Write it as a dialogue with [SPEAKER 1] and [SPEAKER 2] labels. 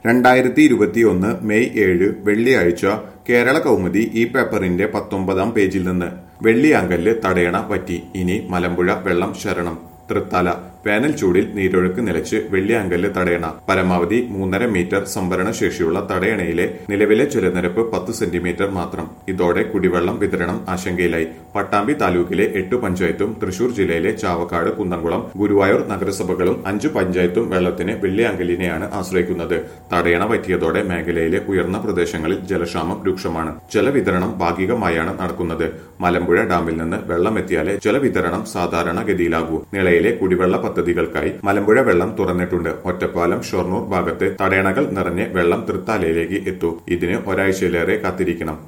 [SPEAKER 1] രണ്ടായിരത്തി ഇരുപത്തിയൊന്ന് മെയ് ഏഴ് വെള്ളിയാഴ്ച കേരള കൗമുദി ഈ പേപ്പറിന്റെ പത്തൊമ്പതാം പേജിൽ നിന്ന് വെള്ളിയാങ്കല്ല് തടയണ പറ്റി ഇനി മലമ്പുഴ വെള്ളം ശരണം തൃത്താല വേനൽ ചൂടിൽ നീരൊഴുക്ക് നിലച്ച് വെള്ളിയാങ്കല്ല് തടയണ പരമാവധി മൂന്നര മീറ്റർ സംഭരണ ശേഷിയുള്ള തടയണയിലെ നിലവിലെ ജലനിരപ്പ് പത്ത് സെന്റിമീറ്റർ മാത്രം ഇതോടെ കുടിവെള്ളം വിതരണം ആശങ്കയിലായി പട്ടാമ്പി താലൂക്കിലെ എട്ട് പഞ്ചായത്തും തൃശൂർ ജില്ലയിലെ ചാവക്കാട് കുന്നംകുളം ഗുരുവായൂർ നഗരസഭകളും അഞ്ചു പഞ്ചായത്തും വെള്ളത്തിന് വെള്ളിയാങ്കല്ലിനെയാണ് ആശ്രയിക്കുന്നത് തടയണ പറ്റിയതോടെ മേഖലയിലെ ഉയർന്ന പ്രദേശങ്ങളിൽ ജലക്ഷാമം രൂക്ഷമാണ് ജലവിതരണം ഭാഗികമായാണ് നടക്കുന്നത് മലമ്പുഴ ഡാമിൽ നിന്ന് വെള്ളമെത്തിയാലേ ജലവിതരണം സാധാരണഗതിയിലാകൂ നിളയിലെ കുടിവെള്ള പദ്ധതികൾക്കായി മലമ്പുഴ വെള്ളം തുറന്നിട്ടുണ്ട് ഒറ്റപ്പാലം ഷൊർണൂർ ഭാഗത്ത് തടയണകൾ നിറഞ്ഞ് വെള്ളം തൃത്താലയിലേക്ക് എത്തൂ ഇതിന് ഒരാഴ്ചയിലേറെ കാത്തിരിക്കണം